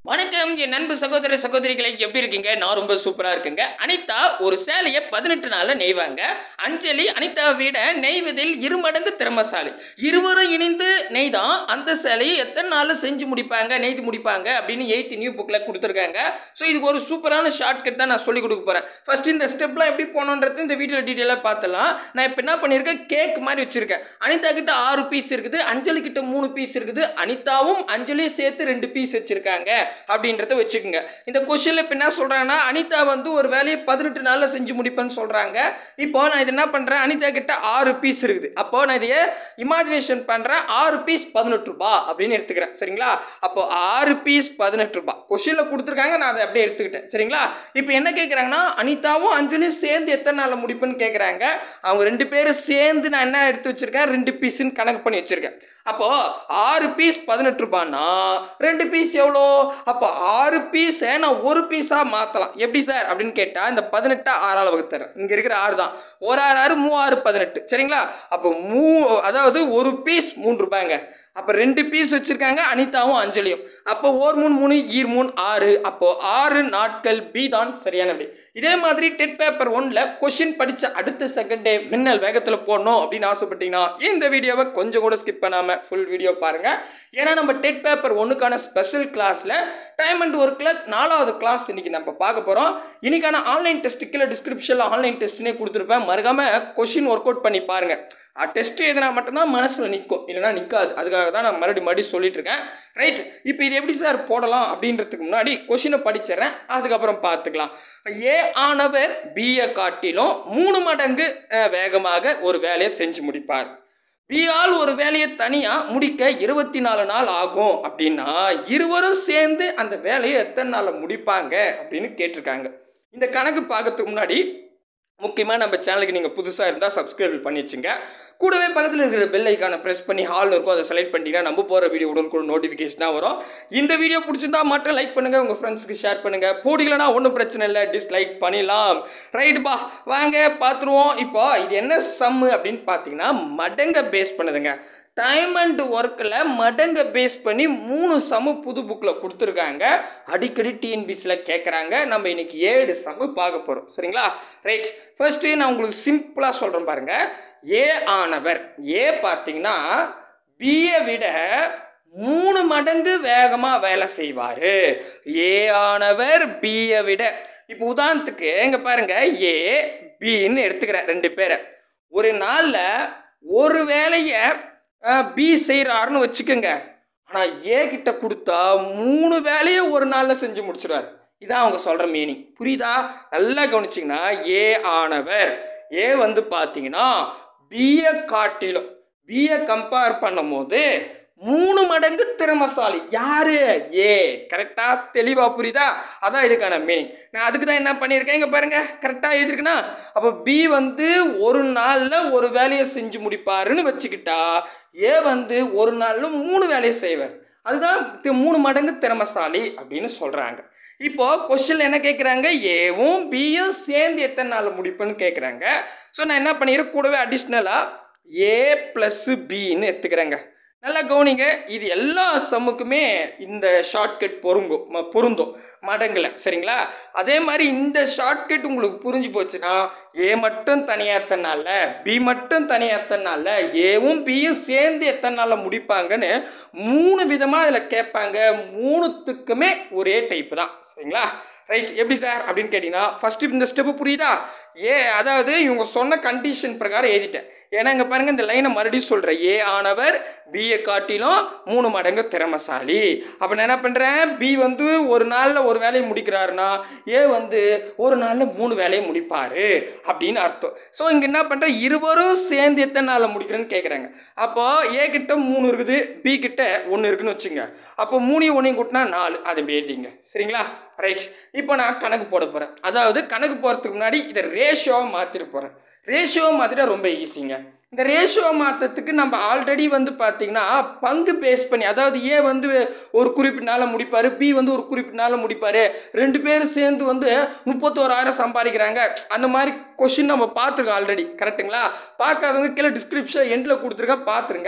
வணக்கம் என் நண்பு சகோதர சகோதரிகளை எப்படி இருக்கீங்க நான் ரொம்ப சூப்பரா இருக்குங்க அனிதா ஒரு சேலையை பதினெட்டு நாள்ல நெய்வாங்க அஞ்சலி அனிதாவை விட நெய்வதில் இருமடங்கு திறமசாலி இருவரும் இணைந்து நெய்தான் அந்த சேலையை எத்தனை நாள்ல செஞ்சு முடிப்பாங்க நெய்து முடிப்பாங்க அப்படின்னு எயிட் நியூ புக்ல கொடுத்துருக்காங்க ஸோ இதுக்கு ஒரு சூப்பரான ஷார்ட்கட் தான் நான் சொல்லி கொடுக்க போறேன் ஃபர்ஸ்ட் இந்த ஸ்டெப்லாம் எப்படி போகணுன்றது இந்த வீடியோ டீட்டெயிலாக பார்த்தலாம் நான் இப்போ என்ன பண்ணியிருக்கேன் கேக் மாதிரி வச்சிருக்கேன் அனிதா கிட்ட ஆறு பீஸ் இருக்குது அஞ்சலி கிட்ட மூணு பீஸ் இருக்குது அனிதாவும் அஞ்சலியும் சேர்த்து ரெண்டு பீஸ் வச்சிருக்காங்க அப்படின்றத வச்சுக்கோங்க இந்த கொஷினில் இப்போ என்ன சொல்கிறாங்கன்னா அனிதா வந்து ஒரு வேலையை பதினெட்டு நாளில் செஞ்சு முடிப்பேன்னு சொல்கிறாங்க இப்போ நான் இது என்ன பண்ணுறேன் அனிதா கிட்ட ஆறு பீஸ் இருக்குது அப்போ நான் இதையே இமேஜினேஷன் பண்ணுறேன் ஆறு பீஸ் பதினெட்டு ரூபா அப்படின்னு எடுத்துக்கிறேன் சரிங்களா அப்போ ஆறு பீஸ் பதினெட்டு ரூபா கொஷினில் கொடுத்துருக்காங்க நான் அதை அப்படியே எடுத்துக்கிட்டேன் சரிங்களா இப்போ என்ன கேட்குறாங்கன்னா அனிதாவும் அஞ்சலியும் சேர்ந்து எத்தனை நாளில் முடிப்புன்னு கேட்குறாங்க அவங்க ரெண்டு பேரும் சேர்ந்து நான் என்ன எடுத்து வச்சிருக்கேன் ரெண்டு பீஸ்ன்னு கணக்கு பண்ணி வச்சிருக்கேன் அப்போ ஆறு பீஸ் பதினெட்டு ரூபான்னா ரெண்டு பீஸ் எவ்வளோ அப்போ ஆறு பீஸை நான் ஒரு பீஸாக மாற்றலாம் எப்படி சார் அப்படின்னு கேட்டால் இந்த பதினெட்டா ஆறால் வகுத்தரேன் இங்கே இருக்கிற ஆறு தான் ஒரு ஆறு ஆறு மூவாறு பதினெட்டு சரிங்களா அப்போ மூ அதாவது ஒரு பீஸ் மூணு ரூபாய்ங்க அப்போ ரெண்டு பீஸ் வச்சுருக்காங்க அனிதாவும் அஞ்சலியும் அப்போ ஓர் மூணு மூணு ஈர் மூணு ஆறு அப்போ ஆறு நாட்கள் பி தான் சரியான விடை இதே மாதிரி டெட் பேப்பர் ஒன்ல கொஷின் படித்த அடுத்த செகண்டே மின்னல் வேகத்தில் போடணும் அப்படின்னு ஆசைப்பட்டீங்கன்னா இந்த வீடியோவை கொஞ்சம் கூட ஸ்கிப் பண்ணாமல் ஃபுல் வீடியோ பாருங்க ஏன்னா நம்ம டெட் பேப்பர் ஒன்றுக்கான ஸ்பெஷல் கிளாஸில் டைம் அண்ட் ஒர்க்கில் நாலாவது கிளாஸ் இன்னைக்கு நம்ம பார்க்க போகிறோம் இன்னைக்கான ஆன்லைன் டெஸ்ட் கீழே டிஸ்கிரிப்ஷனில் ஆன்லைன் டெஸ்ட்னே கொடுத்துருப்பேன் மறக்காமல் கொஷின் ஒர்க் அவுட் பண்ணி பாருங்க டெஸ்ட் எதுனா மட்டும்தான் மனசில் நிற்கும் இல்லைனா நிற்காது அதுக்காக தான் நான் மறுபடியும் மறுபடியும் சொல்லிட்டு இருக்கேன் ரைட் இப்போ இது எப்படி சார் போடலாம் அப்படின்றதுக்கு முன்னாடி கொஷினை படிச்சிடுறேன் அதுக்கப்புறம் பார்த்துக்கலாம் ஏ ஆனவர் பிஏ காட்டிலும் மூணு மடங்கு அஹ், வேகமாக ஒரு வேலையை செஞ்சு முடிப்பார் பிஆல் ஒரு வேலையை தனியாக முடிக்க இருபத்தி நாலு நாள் ஆகும் அப்படின்னா இருவரும் சேர்ந்து அந்த வேலையை எத்தனை நாளில் முடிப்பாங்க அப்படின்னு கேட்டிருக்காங்க இந்த கணக்கு பார்க்கறதுக்கு முன்னாடி முக்கியமாக நம்ம சேனலுக்கு நீங்கள் புதுசாக இருந்தால் சப்ஸ்கிரைப் பண்ணி வச்சுங்க கூடவே பக்கத்தில் இருக்கிற பெல் ஐக்கானை ப்ரெஸ் பண்ணி ஹால் இருக்கும் அதை செலக்ட் பண்ணிட்டீங்கன்னா நம்ம போகிற வீடியோ உடனுக்குடன் நோட்டிஃபிகேஷனாக வரும் இந்த வீடியோ பிடிச்சிருந்தா மட்டும் லைக் பண்ணுங்கள் உங்கள் ஃப்ரெண்ட்ஸ்க்கு ஷேர் பண்ணுங்கள் போடிக்கலனா ஒன்றும் பிரச்சனை இல்லை டிஸ்லைக் பண்ணிடலாம் ரைட்டுப்பா வாங்க பார்த்துருவோம் இப்போ இது என்ன சம்மு அப்படின்னு பார்த்தீங்கன்னா மடங்க பேஸ் பண்ணுதுங்க டைம் அண்ட் ஒர்க்கில் மடங்க பேஸ் பண்ணி மூணு சமு புது புக்கில் கொடுத்துருக்காங்க அடிக்கடி டிஎன்பிசியில் கேட்குறாங்க நம்ம இன்னைக்கு ஏழு சமு பார்க்க போகிறோம் சரிங்களா ரைட் ஃபர்ஸ்ட்டு நான் உங்களுக்கு சிம்பிளாக சொல்கிறேன் பாருங்கள் ஏ ஆனவர் ஏ பார்த்தீங்கன்னா பியை விட மூணு மடங்கு வேகமாக வேலை செய்வார் ஏ ஆனவர் பியை விட இப்போ உதாரணத்துக்கு இங்கே பாருங்க ஏ பின்னு எடுத்துக்கிறேன் ரெண்டு பேரை ஒரு நாளில் ஒரு வேலையை பி செய்கிறாருன்னு வச்சுக்கோங்க ஆனால் ஏ கிட்ட கொடுத்தா மூணு வேலையை ஒரு நாளில் செஞ்சு முடிச்சிடுவார் இதான் அவங்க சொல்கிற மீனிங் புரியுதா நல்லா கவனிச்சிங்கன்னா ஏ ஆனவர் ஏ வந்து பார்த்தீங்கன்னா பிஏ காட்டிலும் பிஏ கம்பேர் பண்ணும்போது மூணு மடங்கு திறமசாலி யாரு ஏ கரெக்டா தெளிவா புரியுதா அதான் இதுக்கான மீனிங் நான் அதுக்கு தான் என்ன பண்ணியிருக்கேன் இங்க பாருங்க கரெக்டா எழுதிருக்குன்னா அப்போ பி வந்து ஒரு நாள்ல ஒரு வேலையை செஞ்சு முடிப்பாருன்னு வச்சுக்கிட்டா ஏ வந்து ஒரு நாள்ல மூணு வேலையை செய்வார் அதுதான் தி- மூணு மடங்கு திறமசாலி அப்படின்னு சொல்றாங்க இப்போ கொஸ்டின் என்ன கேட்குறாங்க ஏவும் பியும் சேர்ந்து எத்தனை நாள் முடிப்புன்னு கேட்குறாங்க ஸோ நான் என்ன பண்ணிக்கிறேன் கூடவே அடிஷ்னலாக ஏ ப்ளஸ் பின்னு எடுத்துக்கிறேங்க நல்லா கவனிங்க இது எல்லா சம்முக்குமே இந்த ஷார்ட்கட் பொருங்கும் ம- பொருந்தும் மடங்கில் சரிங்களா அதே மாதிரி இந்த ஷார்ட்கட் உங்களுக்கு புரிஞ்சு போச்சுன்னா ஏ மட்டும் தனியாக எத்தனை நாளில் பி மட்டும் தனியாக எத்தனை நாளில் ஏவும் பியும் சேர்ந்து எத்தனை நாளில் முடிப்பாங்கன்னு மூணு விதமாக அதில் கேட்பாங்க மூணுத்துக்குமே ஒரே டைப் தான் சரிங்களா ரைட் எப்படி சார் அப்படின்னு கேட்டிங்கன்னா ஃபஸ்ட்டு இந்த ஸ்டெப்பு புரியுதா ஏ அதாவது இவங்க சொன்ன கண்டிஷன் பிரகாரம் எழுதிட்டேன் ஏன்னா இங்கே பாருங்கள் இந்த லைனை மறுபடியும் சொல்கிறேன் ஏ ஆனவர் பிஏ காட்டிலும் மூணு மடங்கு திறமசாலி அப்போ நான் என்ன பண்ணுறேன் பி வந்து ஒரு நாளில் ஒரு வேலையை முடிக்கிறாருன்னா ஏ வந்து ஒரு நாளில் மூணு வேலையை முடிப்பார் அப்படின்னு அர்த்தம் ஸோ இங்கே என்ன பண்ணுறேன் இருவரும் சேர்ந்து எத்தனை நாளில் முடிக்கிறேன்னு கேட்குறாங்க அப்போ ஏ கிட்ட மூணு இருக்குது பி கிட்ட ஒன்று இருக்குன்னு வச்சுங்க அப்போ மூணையும் ஒன்றையும் கூட்டினா நாலு அதை இப்படி எழுதிங்க சரிங்களா ரைட் இப்போ நான் கணக்கு போட போகிறேன் அதாவது கணக்கு போகிறதுக்கு முன்னாடி இதை ரேஷியோவை மாற்றிட்டு போகிறேன் ரேஷியோ மாற்றிட்டா ரொம்ப ஈஸிங்க இந்த ரேஷியோ மாற்றத்துக்கு நம்ம ஆல்ரெடி வந்து பார்த்தீங்கன்னா பங்கு பேஸ் பண்ணி அதாவது ஏ வந்து ஒரு குறிப்பிட்ட நாளில் முடிப்பார் பி வந்து ஒரு குறிப்பிட்ட நாளில் முடிப்பார் ரெண்டு பேரும் சேர்ந்து வந்து முப்பத்தோராயிரம் சம்பாதிக்கிறாங்க அந்த மாதிரி கொஷின் நம்ம பார்த்துருக்கோம் ஆல்ரெடி கரெக்ட்டுங்களா பார்க்காதவங்க கீழே டிஸ்கிரிப்ஷன் எண்டில் கொடுத்துருக்கேன் பார்த்துருங்க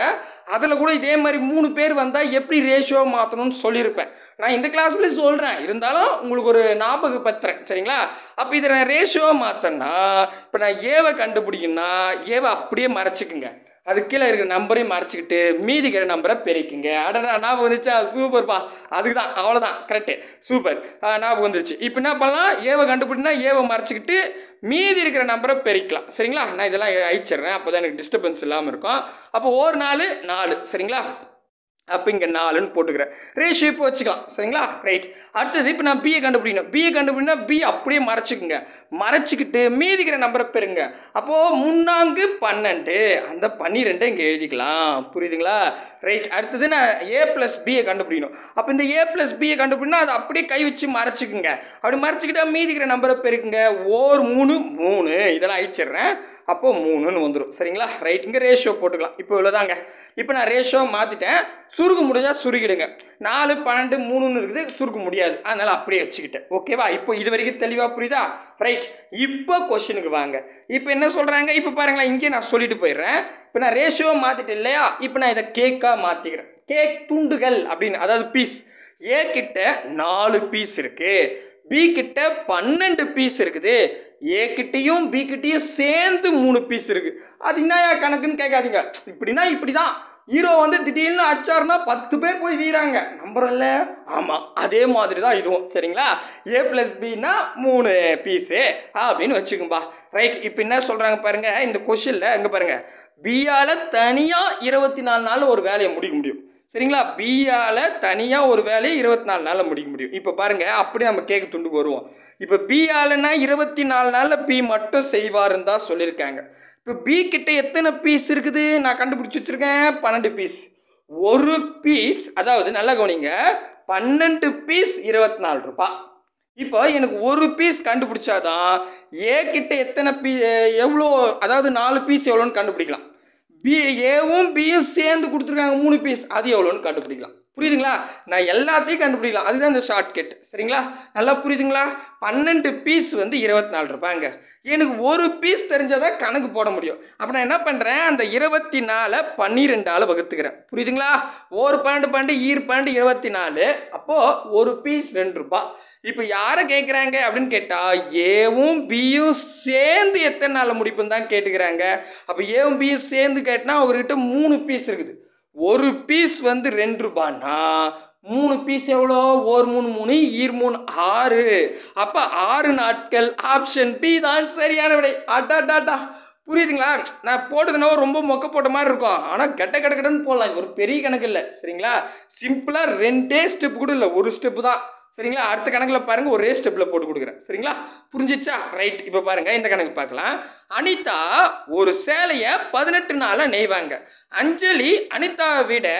அதில் கூட இதே மாதிரி மூணு பேர் வந்தால் எப்படி ரேஷியோ மாற்றணும்னு சொல்லியிருப்பேன் நான் இந்த கிளாஸ்ல சொல்கிறேன் இருந்தாலும் உங்களுக்கு ஒரு ஞாபகப்படுத்துறேன் சரிங்களா அப்போ இதை நான் ரேஷியோ மாற்றேன்னா இப்போ நான் ஏவை கண்டுபிடிக்கணும்னா ஏவை அப்படியே மறைச்சிக்குங்க அது கீழே இருக்கிற நம்பரையும் மறைச்சிக்கிட்டு மீதி இருக்கிற நம்பரை பெருக்கிங்க அடடா ஞாபகம் வந்துச்சா சூப்பர்ப்பா அதுக்கு தான் அவ்வளோதான் கரெக்டு சூப்பர் ஆ, ஞாபகம் வந்துருச்சு இப்போ என்ன பண்ணலாம் ஏவை கண்டுபிடினா ஏவை மறைச்சிக்கிட்டு மீதி இருக்கிற நம்பரை பெருக்கலாம் சரிங்களா நான் இதெல்லாம் அழிச்சிடுறேன் அப்போ தான் எனக்கு டிஸ்டர்பன்ஸ் இல்லாமல் இருக்கும் அப்போ ஒரு நாலு நாலு சரிங்களா அப்போ இங்கே நாலுன்னு போட்டுக்கிறேன் ரேஷியோ இப்போ வச்சுக்கலாம் சரிங்களா ரைட் அடுத்தது இப்போ நான் பிஏ கண்டுபிடிக்கணும் பிஏ கண்டுபிடினா பி அப்படியே மறைச்சிக்குங்க மறைச்சிக்கிட்டு மீதிக்கிற நம்பரை பெறுங்க அப்போது முன்னாங்கு பன்னெண்டு அந்த பன்னிரெண்டை இங்கே எழுதிக்கலாம் புரியுதுங்களா ரைட் அடுத்தது நான் ஏ ப்ளஸ் பியை கண்டுபிடிக்கணும் அப்போ இந்த ஏ ப்ளஸ் பியை கண்டுபிடினா அதை அப்படியே கை வச்சு மறைச்சிக்குங்க அப்படி மறைச்சிக்கிட்டா மீதிக்கிற நம்பரை பெருக்குங்க ஓர் மூணு மூணு இதெல்லாம் அழிச்சிடுறேன் அப்போ மூணுன்னு வந்துடும் சரிங்களா ரைட் இங்கே ரேஷியோ போட்டுக்கலாம் இப்போ இவ்வளோதாங்க இப்போ நான் ரேஷியோ மாற்றிட்டேன் சுருக்க முடிஞ்சால் சுருக்கிடுங்க நாலு பன்னெண்டு மூணுன்னு இருக்குது சுருக்க முடியாது அதனால் அப்படியே வச்சுக்கிட்டேன் ஓகேவா இப்போ இது வரைக்கும் தெளிவாக புரியுதா ரைட் இப்போ கொஷினுக்கு வாங்க இப்போ என்ன சொல்கிறாங்க இப்போ பாருங்களேன் இங்கே நான் சொல்லிட்டு போயிடுறேன் இப்போ நான் ரேஷியோ மாற்றிட்டேன் இல்லையா இப்போ நான் இதை கேக்காக மாற்றிக்கிறேன் கேக் துண்டுகள் அப்படின்னு அதாவது பீஸ் ஏ கிட்ட நாலு பீஸ் இருக்குது பி கிட்ட பன்னெண்டு பீஸ் இருக்குது ஏ கிட்டயும் பி கிட்டயும் சேர்ந்து மூணு பீஸ் இருக்கு அது என்னயா கணக்குன்னு கேட்காதீங்க இப்படின்னா இப்படி தான் ஹீரோ வந்து திடீர்னு அடிச்சாருன்னா பத்து பேர் போய் வீறாங்க நம்புறோம்ல ஆமாம் அதே மாதிரி தான் இதுவும் சரிங்களா ஏ ப்ளஸ் பின்னா மூணு பீஸு அப்படின்னு வச்சுக்கோம்பா ரைட் இப்போ என்ன சொல்கிறாங்க பாருங்க இந்த கொஷினில் இங்கே பாருங்க பியால் தனியாக இருபத்தி நாலு நாள் ஒரு வேலையை முடிக்க முடியும் சரிங்களா பியால் தனியாக ஒரு வேலையை இருபத்தி நாலு நாளில் முடிக்க முடியும் இப்போ பாருங்கள் அப்படி நம்ம கேட்க துண்டுக்கு வருவோம் இப்போ பிஆலனா இருபத்தி நாலு நாளில் பி மட்டும் செய்வாருன்னு தான் சொல்லியிருக்காங்க இப்போ பி கிட்ட எத்தனை பீஸ் இருக்குது நான் கண்டுபிடிச்சி வச்சுருக்கேன் பன்னெண்டு பீஸ் ஒரு பீஸ் அதாவது நல்லா கவனிங்க பன்னெண்டு பீஸ் இருபத்தி நாலு ரூபாய் இப்போ எனக்கு ஒரு பீஸ் கண்டுபிடிச்சாதான் ஏ கிட்ட எத்தனை பீ எவ்வளோ அதாவது நாலு பீஸ் எவ்வளோன்னு கண்டுபிடிக்கலாம் பி ஏவும் பியும் சேர்ந்து கொடுத்துருக்காங்க மூணு பீஸ் அது எவ்வளோன்னு கண்டுபிடிக்கலாம் புரியுதுங்களா நான் எல்லாத்தையும் கண்டுபிடிக்கலாம் அதுதான் இந்த ஷார்ட்கட் சரிங்களா நல்லா புரியுதுங்களா பன்னெண்டு பீஸ் வந்து இருபத்தி நாலு ரூபாய்ங்க எனக்கு ஒரு பீஸ் தெரிஞ்சதை கணக்கு போட முடியும் அப்போ நான் என்ன பண்ணுறேன் அந்த இருபத்தி நாலை பன்னிரெண்டால் வகுத்துக்கிறேன் புரியுதுங்களா ஒரு பன்னெண்டு பன்னெண்டு ஈர் பன்னெண்டு இருபத்தி நாலு அப்போது ஒரு பீஸ் ரெண்டு ரூபாய் இப்போ யாரை கேட்குறாங்க அப்படின்னு கேட்டால் ஏவும் பியும் சேர்ந்து எத்தனை நாளில் முடிப்புன்னு தான் கேட்டுக்கிறாங்க அப்போ ஏவும் பியும் சேர்ந்து கேட்டினா அவர்கிட்ட மூணு பீஸ் இருக்குது ஒரு பீஸ் வந்து ரெண்டு ரூபான்னா மூணு பீஸ் எவ்வளோ ஒரு மூணு மூணு ஈர் மூணு ஆறு அப்போ ஆறு நாட்கள் ஆப்ஷன் பி தான் சரியான விடை அடாடாடா புரியுதுங்களா நான் போட்டதுனா ரொம்ப மொக்க போட்ட மாதிரி இருக்கும் ஆனால் கெட்ட கெட்ட கெட்டன்னு போடலாம் இது ஒரு பெரிய கணக்கு இல்லை சரிங்களா சிம்பிளாக ரெண்டே ஸ்டெப் கூட இல்லை ஒரு ஸ்டெப்பு தான் சரிங்களா அடுத்த கணக்கில் பாருங்கள் ஒரே ஸ்டெப்பில் போட்டு கொடுக்குறேன் சரிங்களா புரிஞ்சிச்சா ரைட் இப்போ பாருங்கள் இந்த கணக்கு பார்க்கலாம் அனிதா ஒரு சேலையை பதினெட்டு நாளாக நெய்வாங்க அஞ்சலி அனிதாவை விட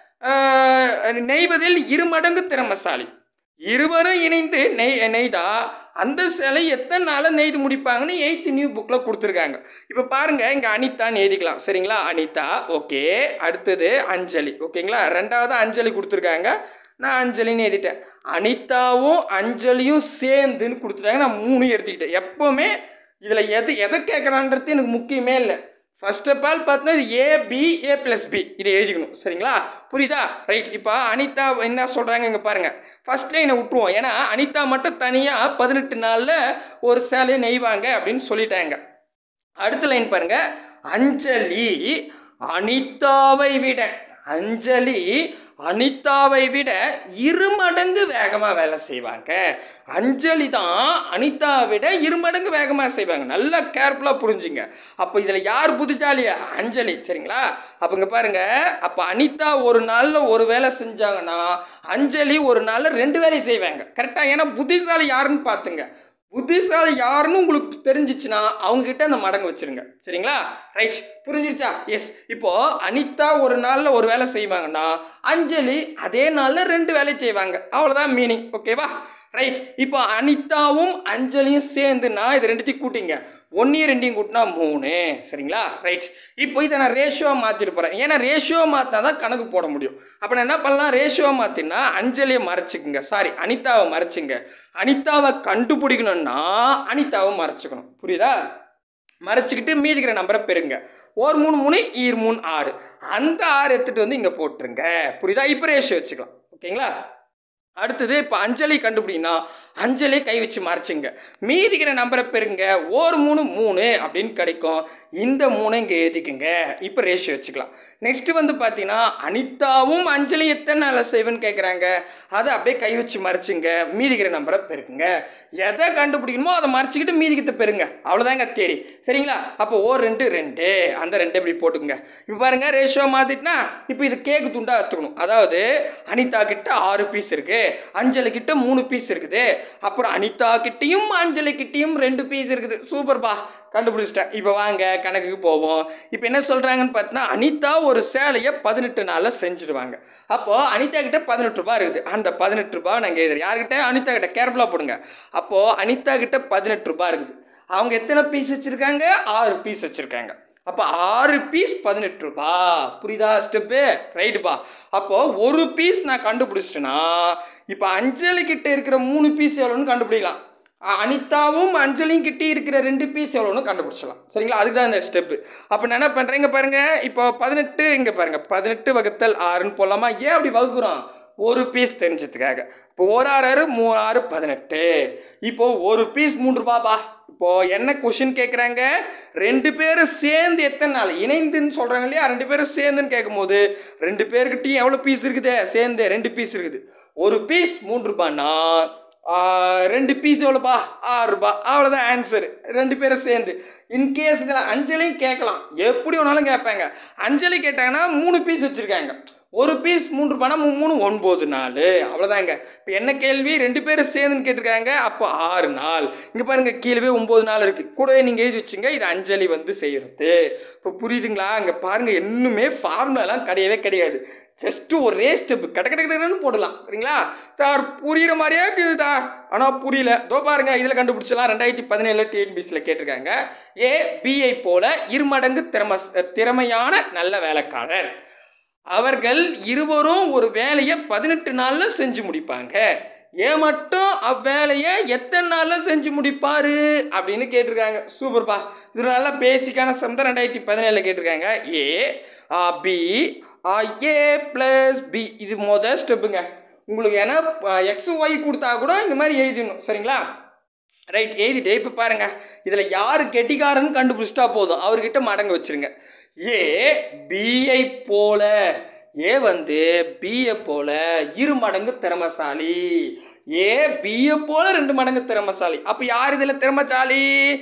ஆஹ், நெய்வதில் இருமடங்கு திறமசாலி இருவரும் இணைந்து நெய் நெய்தா அந்த சிலை எத்தனை நாளில் நெய்து முடிப்பாங்கன்னு எயித்து நியூ புக்கில் கொடுத்துருக்காங்க இப்போ பாருங்கள் இங்கே அனிதான்னு எழுதிக்கலாம் சரிங்களா அனிதா ஓகே அடுத்தது அஞ்சலி ஓகேங்களா ரெண்டாவது அஞ்சலி கொடுத்துருக்காங்க நான் அஞ்சலின்னு எழுதிட்டேன் அனிதாவும் அஞ்சலியும் சேர்ந்துன்னு கொடுத்துட்டாங்க நான் மூணு எடுத்துக்கிட்டேன் எப்போவுமே இதில் எது எதை கேட்குறான்றது எனக்கு முக்கியமே இல்லை ஃபர்ஸ்ட் ஆஃப் ஆல் பார்த்தோன்னா இது A B A plus B இதை எழுதிக்கணும் சரிங்களா புரியுதா ரைட் இப்போ அனிதா என்ன சொல்கிறாங்க இங்கே பாருங்கள் ஃபர்ஸ்ட் லைனை விட்டுருவோம் ஏன்னா அனிதா மட்டும் தனியாக பதினெட்டு நாளில் ஒரு சேலையை நெய்வாங்க அப்படின்னு சொல்லிட்டாங்க அடுத்த லைன் பாருங்க அஞ்சலி அனிதாவை விட அஞ்சலி அனிதாவை விட இருமடங்கு வேகமாக வேலை செய்வாங்க அஞ்சலி தான் அனிதாவை விட இருமடங்கு வேகமாக செய்வாங்க நல்லா கேர்ஃபுல்லாக புரிஞ்சுங்க அப்போ இதில் யார் புத்திசாலியா அஞ்சலி சரிங்களா அப்போ இங்கே பாருங்க அப்போ அனிதா ஒரு நாளில் ஒரு வேலை செஞ்சாங்கன்னா அஞ்சலி ஒரு நாளில் ரெண்டு வேலையை செய்வாங்க கரெக்டாக ஏன்னா புத்திசாலி யாருன்னு பார்த்துங்க புத்திசாலி யாருன்னு உங்களுக்கு தெரிஞ்சிச்சுன்னா அவங்ககிட்ட அந்த மடங்கு வச்சிருங்க சரிங்களா ரைட் புரிஞ்சிருச்சா எஸ் இப்போ அனிதா ஒரு நாளில் ஒரு வேலை செய்வாங்கன்னா அஞ்சலி அதே நாளில் ரெண்டு வேலை செய்வாங்க அவ்வளோதான் மீனிங் ஓகேவா ரைட் இப்போ அனிதாவும் அஞ்சலியும் சேர்ந்துன்னா இது ரெண்டுத்தையும் கூட்டிங்க ஒன்றையும் ரெண்டையும் கூட்டினா மூணு சரிங்களா ரைட் இப்போ இதை நான் ரேஷியோ மாற்றிட்டு போகிறேன் ஏன்னா ரேஷியோ மாற்றினா தான் கணக்கு போட முடியும் அப்போ நான் என்ன பண்ணலாம் ரேஷியோ மாற்றினா அஞ்சலியை மறைச்சிக்குங்க சாரி அனிதாவை மறைச்சிங்க அனிதாவை கண்டுபிடிக்கணும்னா அனிதாவை மறைச்சிக்கணும் புரியுதா மறைச்சிக்கிட்டு மீதிக்கிற நம்பரை பெறுங்க ஒரு மூணு மூணு ஈர் மூணு ஆறு அந்த ஆறு எடுத்துகிட்டு வந்து இங்கே போட்டுருங்க புரியுதா இப்போ ரேஷியோ வச்சுக்கலாம் ஓகேங்களா அடுத்தது இப்போ அஞ்சலி கண்டுபிடினா அஞ்சலி கை வச்சு மறைச்சிங்க மீதிக்கிற நம்பரை பெறுங்க ஒரு மூணு மூணு அப்படின்னு கிடைக்கும் இந்த மூணை இங்கே எழுதிக்குங்க இப்போ ரேஷியோ வச்சுக்கலாம் நெக்ஸ்ட் வந்து பார்த்தீங்கன்னா அனிதாவும் அஞ்சலி எத்தனை நாளில் செய்வேன்னு கேட்குறாங்க அதை அப்படியே கை வச்சு மறைச்சிங்க மீதிக்கிற நம்பரை பெருக்குங்க எதை கண்டுபிடிக்கணுமோ அதை மறைச்சிக்கிட்டு மீதிக்கத்தை பெறுங்க அவ்வளோதாங்க தேரி சரிங்களா அப்போ ஓ ரெண்டு ரெண்டு அந்த ரெண்டு இப்படி போட்டுக்குங்க இப்போ பாருங்க ரேஷியோ மாற்றிட்டுனா இப்போ இது கேக்கு துண்டா எடுத்துக்கணும் அதாவது அனிதா கிட்ட ஆறு பீஸ் இருக்கு அஞ்சலி கிட்ட மூணு பீஸ் இருக்குது அப்புறம் அனிதா கிட்டயும் அஞ்சலி கிட்டயும் ரெண்டு பீஸ் இருக்குது சூப்பர்பா கண்டுபிடிச்சிட்டேன் இப்போ வாங்க கணக்குக்கு போவோம் இப்போ என்ன சொல்கிறாங்கன்னு பார்த்தீங்கன்னா அனிதா ஒரு சேலையை பதினெட்டு நாளில் செஞ்சுடுவாங்க அப்போது அனிதா கிட்ட பதினெட்டு ரூபாய் இருக்குது அந்த பதினெட்டு ரூபாய் நாங்கள் எழுதுறேன் யார்கிட்ட அனிதா கிட்ட கேர்ஃபுல்லாக போடுங்க அப்போது அனிதா கிட்ட பதினெட்டு ரூபாய் இருக்குது அவங்க எத்தனை பீஸ் வச்சுருக்காங்க ஆறு பீஸ் வச்சுருக்காங்க அப்போ ஆறு பீஸ் பதினெட்டு ரூபா புரியுதா ஸ்டெப்பு ரைட்டுப்பா அப்போ ஒரு பீஸ் நான் கண்டுபிடிச்சிட்டேன்னா இப்போ அஞ்சலி கிட்ட இருக்கிற மூணு பீஸ் எவ்வளோன்னு கண்டுபிடிக்கலாம் அ- அனிதாவும் அஞ்சலியும் கிட்ட இருக்கிற ரெண்டு பீஸ் எவ்வளோன்னு கண்டுபிடிச்சலாம் சரிங்களா அதுக்கு தான் இந்த ஸ்டெப்பு அப்போ நான் என்ன பண்ணுறேன் இங்கே பாருங்க இப்போ பதினெட்டு இங்கே பாருங்க பதினெட்டு வகுத்தல் ஆறுன்னு போடலாமா ஏன் அப்படி வகுக்கிறோம் ஒரு பீஸ் தெரிஞ்சதுக்காக இப்போ ஒரு ஆறு ஆறு மூணு ஆறு பதினெட்டு இப்போ ஒரு பீஸ் மூணு ரூபாப்பா இப்போ என்ன கொஷின் கேட்குறாங்க ரெண்டு பேரும் சேர்ந்து எத்தனை நாள் இணைந்துன்னு சொல்கிறாங்க இல்லையா ரெண்டு பேரும் சேர்ந்துன்னு கேட்கும்போது ரெண்டு பேருக்கிட்டையும் எவ்வளோ பீஸ் இருக்குது சேர்ந்து ரெண்டு பீஸ் இருக்குது ஒரு பீஸ் மூணு ரூபான்னா ஆ, ரெண்டு பீஸ் எவ்வளோப்பா ஆறு ரூபா அவ்வளோதான் ஆன்சர் ரெண்டு பேரும் சேர்ந்து இன்கேஸ் இதில் அஞ்சலியும் கேட்கலாம் எப்படி வேணாலும் கேட்பாங்க அஞ்சலி கேட்டாங்கன்னா மூணு பீஸ் வச்சுருக்காங்க ஒரு பீஸ் மூன்று ரூபானா மூ- மூணு ஒன்பது நாள் அவ்வளோதாங்க இப்போ என்ன கேள்வி ரெண்டு பேரும் சேர்ந்துன்னு கேட்டிருக்காங்க அப்போ ஆறு நாள் இங்கே பாருங்க கீழவே ஒம்பது நாள் இருக்குது கூடவே நீங்கள் எழுதி வச்சுங்க இது அஞ்சலி வந்து செய்கிறது இப்போ புரியுதுங்களா இங்கே பாருங்க இன்னுமே ஃபார்முலாலாம் கிடையவே கிடையாது ஜஸ்ட்டு ஒரே ஸ்டெப் கட கட கடன்னு போடலாம் சரிங்களா சார் புரியுற மாதிரியே இருக்குதுதா ஆனால் புரியல தோ பாருங்க இதில் கண்டுபிடிச்சலாம் ரெண்டாயிரத்தி பதினேழு டிஎன்பிசியில் கேட்டிருக்காங்க ஏ பிஐ போல இருமடங்கு திறம திறமையான நல்ல வேலைக்காரர் அவர்கள் இருவரும் ஒரு வேலையை பதினெட்டு நாளில் செஞ்சு முடிப்பாங்க ஏன் மட்டும் அவ்வேலையை எத்தனை நாளில் செஞ்சு முடிப்பாரு அப்படின்னு கேட்டிருக்காங்க சூப்பர்ப்பா இது நல்ல பேசிக்கான சம் தான் ரெண்டாயிரத்தி பதினேழில் கேட்டிருக்காங்க A B A plus B இது மொதல் ஸ்டெப்புங்க உங்களுக்கு ஏன்னா எக்ஸ் ஒய் கொடுத்தா கூட இந்த மாதிரி எழுதிடணும் சரிங்களா ரைட் எழுதிட்டு இப்போ பாருங்க இதில் யார் கெட்டிக்காரன்னு கண்டுபிடிச்சிட்டா போதும் அவர்கிட்ட மடங்கு வச்சிருங்க ஏ பிஐ போல ஏ வந்து பிஏ போல இரு மடங்கு திறமசாலி ஏ பிஏ போல ரெண்டு மடங்கு திறமசாலி அப்போ யார் இதில் திறமசாலி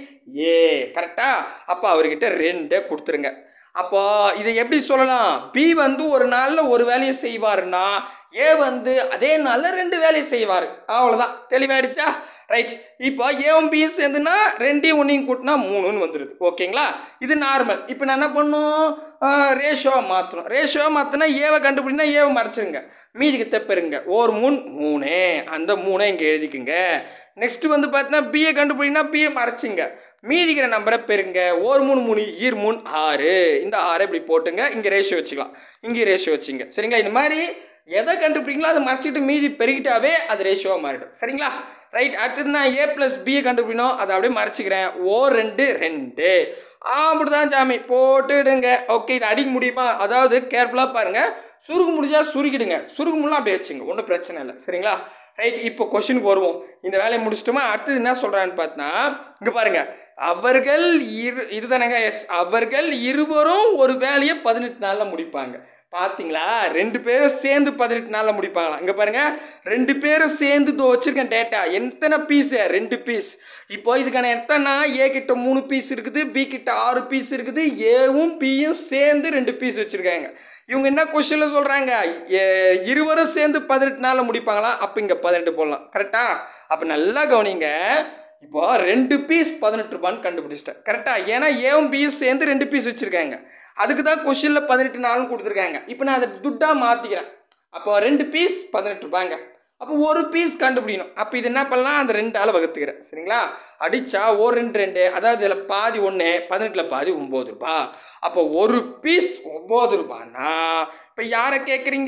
ஏ கரெக்டா அப்போ அவர்கிட்ட ரெண்டே கொடுத்துருங்க அப்போ இதை எப்படி சொல்லலாம் பி வந்து ஒரு நாளில் ஒரு வேலையை செய்வாருன்னா ஏ வந்து அதே நாளில் ரெண்டு வேலையை செய்வார் அவ்வளோதான் தெளிவாயிடுச்சா ரைட் இப்போ ஏவும் பியும் சேர்ந்துன்னா ரெண்டையும் ஒன்றையும் கூட்டினா மூணுன்னு வந்துடுது ஓகேங்களா இது நார்மல் இப்போ நான் என்ன பண்ணும் ரேஷோவை மாற்றணும் ரேஷோவை மாற்றினா ஏவை கண்டுபிடினா ஏவை மறைச்சிருங்க மீதிக்கு தெப்பருங்க ஒரு மூணு மூணு அந்த மூணை இங்கே எழுதிக்குங்க நெக்ஸ்ட் வந்து பார்த்தீங்கன்னா பிஏ கண்டுபிடினா பிஏ மறைச்சிங்க மீதிக்கிற நம்பரை பெருங்க ஒரு மூணு மூணு ஈர் மூணு ஆறு இந்த ஆறை இப்படி போட்டுங்க இங்கே ரேஷியோ வச்சுக்கலாம் இங்கே ரேஷியோ வச்சுங்க சரிங்களா இந்த மாதிரி எதை கண்டுபிடிங்களோ அதை மறைச்சிட்டு மீதி பெருகிட்டாவே அது ரேஷியோவாக மாறிடும் சரிங்களா ரைட் அடுத்தது நான் ஏ ப்ளஸ் பியை கண்டுபிடிக்கணும் அதை அப்படியே மறைச்சிக்கிறேன் ஓ ரெண்டு ரெண்டு ஆ அப்படிதான் சாமி போட்டுடுங்க ஓகே இது அடிக்க முடியுமா அதாவது கேர்ஃபுல்லாக பாருங்கள் சுருகு முடிஞ்சா சுருக்கிடுங்க சுருகு முடியலாம் அப்படியே வச்சுங்க ஒன்றும் பிரச்சனை இல்லை சரிங்களா ரைட் இப்போ கொஷினுக்கு வருவோம் இந்த வேலையை முடிச்சிட்டோமா அடுத்தது என்ன சொல்கிறான்னு பார்த்தா இங்கே பாருங்க அவர்கள் இரு இதுதானேங்க எஸ் அவர்கள் இருவரும் ஒரு வேலையை பதினெட்டு நாளில் முடிப்பாங்க பார்த்தீங்களா ரெண்டு பேரும் சேர்ந்து பதினெட்டு நாளில் முடிப்பாங்களாம் இங்கே பாருங்க ரெண்டு பேரும் சேர்ந்து தோ வச்சிருக்கேன் டேட்டா எத்தனை பீஸ் ரெண்டு பீஸ் இப்போ இதுக்கான எத்தனை ஏ கிட்ட மூணு பீஸ் இருக்குது பி கிட்ட ஆறு பீஸ் இருக்குது ஏவும் பியும் சேர்ந்து ரெண்டு பீஸ் வச்சிருக்காங்க இவங்க என்ன கொஸ்டினில் சொல்கிறாங்க இருவரும் சேர்ந்து பதினெட்டு நாளில் முடிப்பாங்களாம் அப்போ இங்கே பதினெட்டு போடலாம் கரெக்டா அப்போ நல்லா கவனிங்க இப்போ ரெண்டு பீஸ் பதினெட்டு ரூபான்னு கண்டுபிடிச்சிட்டேன் கரெக்டாக ஏன்னா ஏவும் பியும் சேர்ந்து ரெண்டு பீஸ் வச்சுருக்காங்க அதுக்கு தான் கொஷினில் பதினெட்டு நாளும் கொடுத்துருக்காங்க இப்போ நான் அதை துட்டாக மாற்றிக்கிறேன் அப்போ ரெண்டு பீஸ் பதினெட்டு ரூபாங்க அப்போ ஒரு பீஸ் கண்டுபிடிக்கணும் அப்போ இது என்ன பண்ணலாம் அந்த ரெண்டு ஆளை வகுத்துக்கிறேன் சரிங்களா அடித்தா ஒரு ரெண்டு ரெண்டு அதாவது இதில் பாதி ஒன்று பதினெட்டில் பாதி ஒம்பது ரூபா அப்போ ஒரு பீஸ் ஒம்பது ரூபான்னா இப்போ யாரை கேட்குறீங்க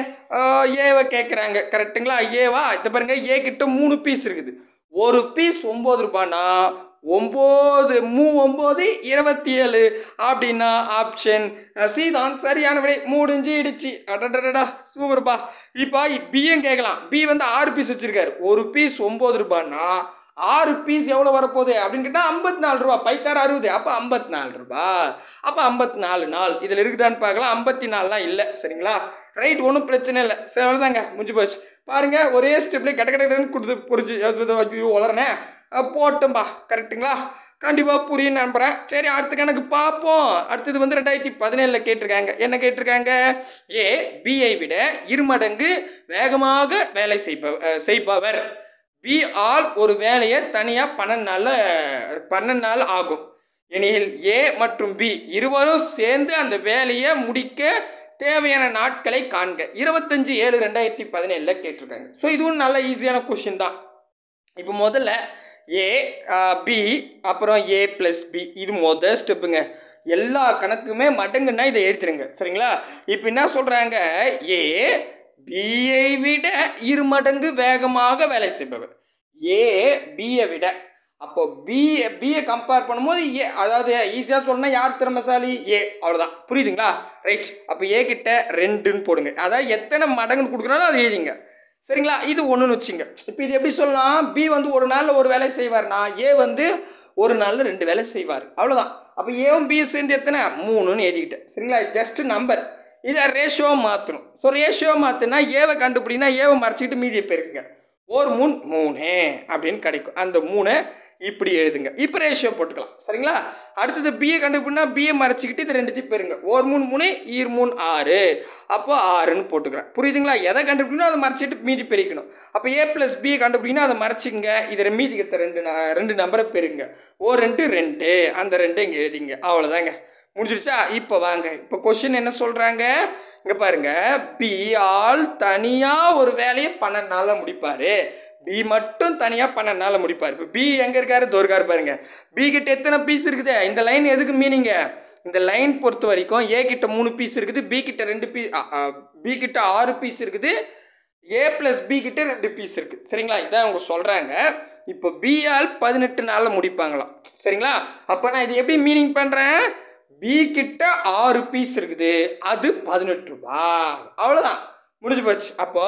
ஏவை கேட்குறாங்க கரெக்டுங்களா ஏவா இதை பாருங்க ஏ கிட்ட மூணு பீஸ் இருக்குது ஒரு பீஸ் ஒம்பது ரூபான்னா ஒம்பது மூ ஒம்பது இருபத்தி ஏழு அப்படின்னா ஆப்ஷன் சி தான் சரியான விடை முடிஞ்சிடுச்சு அடடடடா சூப்பர்ப்பா இப்போ பியும் கேட்கலாம் பி வந்து ஆறு பீஸ் வச்சிருக்காரு ஒரு பீஸ் ஒம்பது ரூபான்னா ஆறு பீஸ் எவ்வளோ வரப்போகுது அப்படின்னு கேட்டால் ஐம்பத்தி நாலு ரூபா பைத்தாறு அறுபது அப்போ ஐம்பத்தி நாலு ரூபா அப்போ ஐம்பத்தி நாலு நாள் இதில் இருக்குதான்னு பார்க்கலாம் ஐம்பத்தி நாலுலாம் இல்லை சரிங்களா ரைட் ஒன்றும் பிரச்சனை இல்லை சரி அவ்வளோதாங்க முடிஞ்சு போச்சு பாருங்க ஒரே ஸ்டெப்லேயே கட்ட கட்ட கடன்னு கொடுத்து புரிஞ்சு ஐயோ வளரணே போட்டோம்பா கரெக்டுங்களா கண்டிப்பாக புரியும் நம்புகிறேன் சரி அடுத்த கணக்கு பார்ப்போம் அடுத்தது வந்து ரெண்டாயிரத்தி பதினேழில் கேட்டிருக்காங்க என்ன கேட்டிருக்காங்க ஏ பிஐ விட இருமடங்கு வேகமாக வேலை செய்ப அஹ், செய்பவர் பி ஆல் ஒரு வேலையை தனியாக பன்னெண்டு நாளில் பன்னெண்டு நாள் ஆகும் எனில் ஏ மற்றும் பி இருவரும் சேர்ந்து அந்த வேலையை முடிக்க தேவையான நாட்களை காண்க இருபத்தஞ்சு ஏழு ரெண்டாயிரத்தி பதினேழில் கேட்டிருக்காங்க ஸோ இதுவும் நல்ல ஈஸியான கொஷின் தான் இப்போ முதல்ல ஏ பி அப்புறம் ஏ ப்ளஸ் பி இது மொதல் ஸ்டெப்புங்க எல்லா கணக்குமே மடங்குன்னா இதை எடுத்துருங்க சரிங்களா இப்போ என்ன சொல்கிறாங்க ஏ பிஐ விட இரு மடங்கு வேகமாக வேலை செய்பவர் ஏ பியை விட அப்போ பி பியை கம்பேர் பண்ணும்போது ஏ அதாவது ஈஸியாக சொல்லணும்னா யார் திறமசாலி ஏ அவ்வளோதான் புரியுதுங்களா ரைட் அப்போ ஏ கிட்ட ரெண்டுன்னு போடுங்க அதாவது எத்தனை மடங்குன்னு கொடுக்குறாலும் அது எழுதிங்க சரிங்களா இது ஒன்றுன்னு வச்சுங்க இப்போ இது எப்படி சொல்லலாம் பி வந்து ஒரு நாளில் ஒரு வேலை செய்வார்னா ஏ வந்து ஒரு நாளில் ரெண்டு வேலை செய்வார் அவ்வளோதான் அப்போ ஏவும் பியும் சேர்ந்து எத்தனை மூணுன்னு எழுதிக்கிட்டேன் சரிங்களா ஜஸ்ட் நம்பர் இதை ரேஷியோ மாற்றணும் ஸோ ரேஷியோ மாற்றினா ஏவை கண்டுபிடினா ஏவை மறைச்சிக்கிட்டு மீதியை பெருக்குங்க ஒரு மூணு மூணு அப்படின்னு கிடைக்கும் அந்த மூணை இப்படி எழுதுங்க இப்போ ரேஷியோ போட்டுக்கலாம் சரிங்களா அடுத்தது பிஏ கண்டுபிடினா பிஏ மறைச்சிக்கிட்டு இது ரெண்டுத்தையும் பெருங்க ஒரு மூணு மூணு ஈர் மூணு ஆறு அப்போ ஆறுன்னு போட்டுக்கிறேன் புரியுதுங்களா எதை கண்டுபிடிக்கணும் அதை மறைச்சிட்டு மீதி பெருக்கணும் அப்போ ஏ ப்ளஸ் பிஏ கண்டுபிடிக்கணும் அதை மறைச்சிங்க இதை மீதி கத்த ரெண்டு ந- ரெண்டு நம்பரை பெருங்க ஓ ரெண்டு ரெண்டு அந்த ரெண்டு இங்கே எழுதிங்க அவ்வளோதாங்க முடிஞ்சிருச்சா இப்போ வாங்க இப்போ கொஷின் என்ன சொல்கிறாங்க இங்கே பாருங்க பி ஆல் தனியாக ஒரு வேலையை பன்னெண்டு நாளில் முடிப்பார் பி மட்டும் தனியாக பன்னெண்டு நாளில் முடிப்பார் இப்போ பி எங்கே இருக்காரு தோர்கார் பாருங்க பி கிட்ட எத்தனை பீஸ் இருக்குது இந்த லைன் எதுக்கு மீனிங்க இந்த லைன் பொறுத்த வரைக்கும் ஏ கிட்ட மூணு பீஸ் இருக்குது பி கிட்ட ரெண்டு பீஸ் பி கிட்ட ஆறு பீஸ் இருக்குது ஏ ப்ளஸ் பி கிட்ட ரெண்டு பீஸ் இருக்குது சரிங்களா இதான் அவங்க சொல்கிறாங்க இப்போ பிஆல் பதினெட்டு நாளில் முடிப்பாங்களாம் சரிங்களா அப்போ நான் இது எப்படி மீனிங் பண்ணுறேன் பி கிட்ட ஆறு பீஸ் இருக்குது அது பதினெட்டு ரூபா அவ்வளோதான் முடிஞ்சு போச்சு அப்போ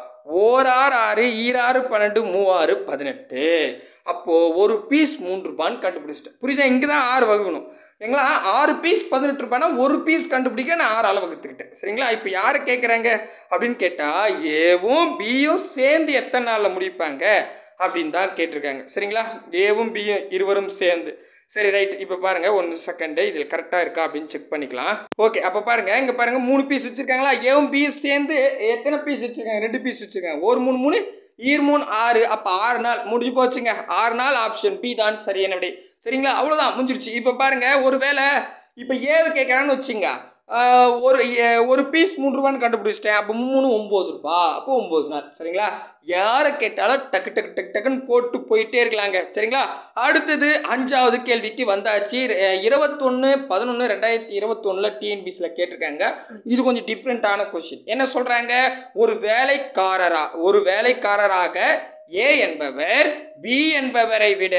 ஓர் ஆறு ஆறு ஈராறு பன்னெண்டு மூவாறு பதினெட்டு அப்போது ஒரு பீஸ் மூன்று ரூபான்னு கண்டுபிடிச்சிட்டேன் புரியுதா இங்கே தான் ஆறு வகுக்கணும் எங்களா ஆறு பீஸ் பதினெட்டு ரூபாய்னா ஒரு பீஸ் கண்டுபிடிக்க நான் ஆறு அளவு வகுத்துக்கிட்டேன் சரிங்களா இப்போ யாரை கேட்குறாங்க அப்படின்னு கேட்டால் ஏவும் பியும் சேர்ந்து எத்தனை நாளில் முடிப்பாங்க அப்படின்னு தான் கேட்டிருக்காங்க சரிங்களா ஏவும் பியும் இருவரும் சேர்ந்து சரி ரைட் இப்போ பாருங்க ஒன்று செகண்டு இதில் கரெக்டாக இருக்கா அப்படின்னு செக் பண்ணிக்கலாம் ஓகே அப்போ பாருங்க இங்கே பாருங்க மூணு பீஸ் வச்சிருக்காங்களா ஏவும் பியும் சேர்ந்து எத்தனை பீஸ் வச்சிருக்காங்க ரெண்டு பீஸ் வச்சிருக்காங்க ஒரு மூணு மூணு ஈர் மூணு ஆறு அப்போ ஆறு நாள் முடிஞ்சு போச்சுங்க ஆறு நாள் ஆப்ஷன் பி தான் சரியான விடை சரிங்களா அவ்வளோதான் முடிஞ்சிருச்சு இப்போ பாருங்க ஒருவேளை இப்போ ஏவை கேட்குறான்னு வச்சுங்க ஆஹ், ஒரு ஏ- ஒரு பீஸ் மூணு ரூபான்னு கண்டுபிடிச்சிட்டேன் அப்போ மூணு ஒம்பது ரூபா அப்போ ஒம்பது நாள் சரிங்களா யாரை கேட்டாலும் டக்கு டக்கு டக்கு டக்குன்னு போட்டு போயிட்டே இருக்கலாங்க சரிங்களா அடுத்தது அஞ்சாவது கேள்விக்கு வந்தாச்சு இருபத்தொன்று பதினொன்று ரெண்டாயிரத்தி இருபத்தொன்னில் டிஎன்பிசியில் கேட்டிருக்காங்க இது கொஞ்சம் டிஃப்ரெண்ட்டான கொஷின் என்ன சொல்கிறாங்க ஒரு வேலைக்காரரா ஒரு வேலைக்காரராக ஏ என்பவர் பி என்பவரை விட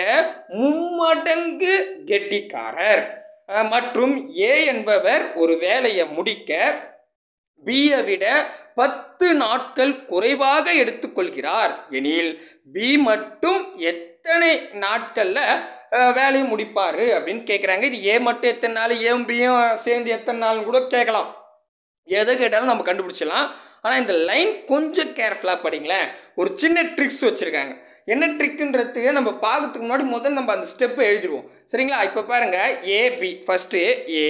மும்மடங்கு கெட்டிக்காரர் அஹ், மற்றும் ஏ என்பவர் ஒரு வேலையை முடிக்க பியை விட பத்து நாட்கள் குறைவாக எடுத்துக்கொள்கிறார் எனில் பி மட்டும் எத்தனை நாட்களில் வேலையை முடிப்பார் அப்படின்னு கேட்குறாங்க இது ஏ மட்டும் எத்தனை நாள் ஏவும் பியும் சேர்ந்து எத்தனை நாள்னு கூட கேட்கலாம் எதை கேட்டாலும் நம்ம கண்டுபிடிச்சிடலாம் ஆனால் இந்த லைன் கொஞ்சம் கேர்ஃபுல்லாக படிங்களேன் ஒரு சின்ன ட்ரிக்ஸ் வச்சுருக்காங்க என்ன ட்ரிக்குன்றதுக்கு நம்ம பார்க்கறதுக்கு முன்னாடி முதல்ல நம்ம அந்த ஸ்டெப்பை எழுதிடுவோம் சரிங்களா இப்போ பாருங்கள் AB first A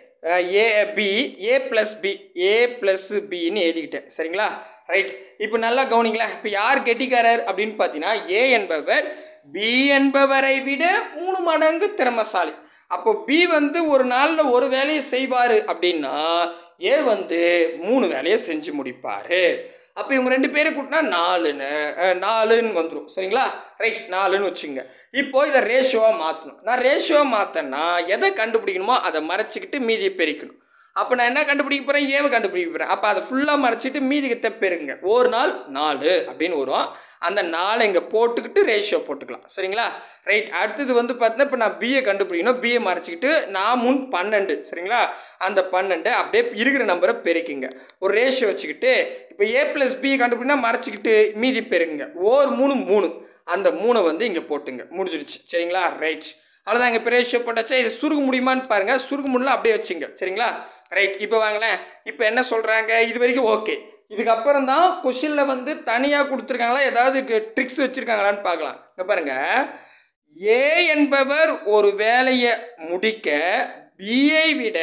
A B A plus B A plus பின்னு எழுதிக்கிட்டேன் சரிங்களா ரைட் இப்போ நல்லா கவனிங்களேன் இப்போ யார் கெட்டிக்காரர் அப்படின்னு பார்த்தீங்கன்னா ஏ என்பவர் பி என்பவரை விட மூணு மடங்கு திறமசாலி அப்போ பி வந்து ஒரு நாளில் ஒரு வேலையை செய்வார் அப்படின்னா ஏ வந்து மூணு வேலையை செஞ்சு முடிப்பார் அப்போ இவங்க ரெண்டு பேரை கூட்டினா நாலுன்னு அஹ், நாலுன்னு வந்துடும் சரிங்களா ரைட் நாலுன்னு வச்சுங்க இப்போ இதை ரேஷியோவாக மாற்றணும் நான் ரேஷியோவாக மாற்றினா எதை கண்டுபிடிக்கணுமோ அதை மறைச்சிக்கிட்டு மீதியை பெருக்கணும் அப்போ நான் என்ன கண்டுபிடிக்க போகிறேன் ஏவை கண்டுபிடிக்க போகிறேன் அப்போ அதை ஃபுல்லாக மறைச்சிட்டு மீதிக்கத்தை பெருங்க ஒரு நாள் நாலு அப்படின்னு வரும் அந்த நாளை இங்கே போட்டுக்கிட்டு ரேஷியோ போட்டுக்கலாம் சரிங்களா ரைட் அடுத்தது வந்து பார்த்தீங்கன்னா இப்போ நான் பிஏ கண்டுபிடிக்கணும் பிஏ மறைச்சிக்கிட்டு நான் முன் பன்னெண்டு சரிங்களா அந்த பன்னெண்டு அப்படியே இருக்கிற நம்பரை பெருக்கிங்க ஒரு ரேஷியோ வச்சுக்கிட்டு இப்போ ஏ ப்ளஸ் பி கண்டுபிடினா மறைச்சிக்கிட்டு மீதி பெருக்குங்க ஓர் மூணு மூணு அந்த மூணை வந்து இங்கே போட்டுங்க முடிஞ்சிடுச்சு சரிங்களா ரைட் அவ்வளோதான் இங்கே ரேஷியோ போட்டாச்சா இது சுருக்க முடியுமான்னு பாருங்கள் சுருக்க முடியல அப்படியே வச்சுங்க சரிங்களா ரைட் இப்போ வாங்களேன் இப்போ என்ன சொல்கிறாங்க இது வரைக்கும் ஓகே இதுக்கப்புறம் தான் கொஷினில் வந்து தனியாக கொடுத்துருக்காங்களா ஏதாவது ட்ரிக்ஸ் வச்சுருக்காங்களான்னு பார்க்கலாம் இங்கே பாருங்கள் ஏ என்பவர் ஒரு வேலையை முடிக்க பியை விட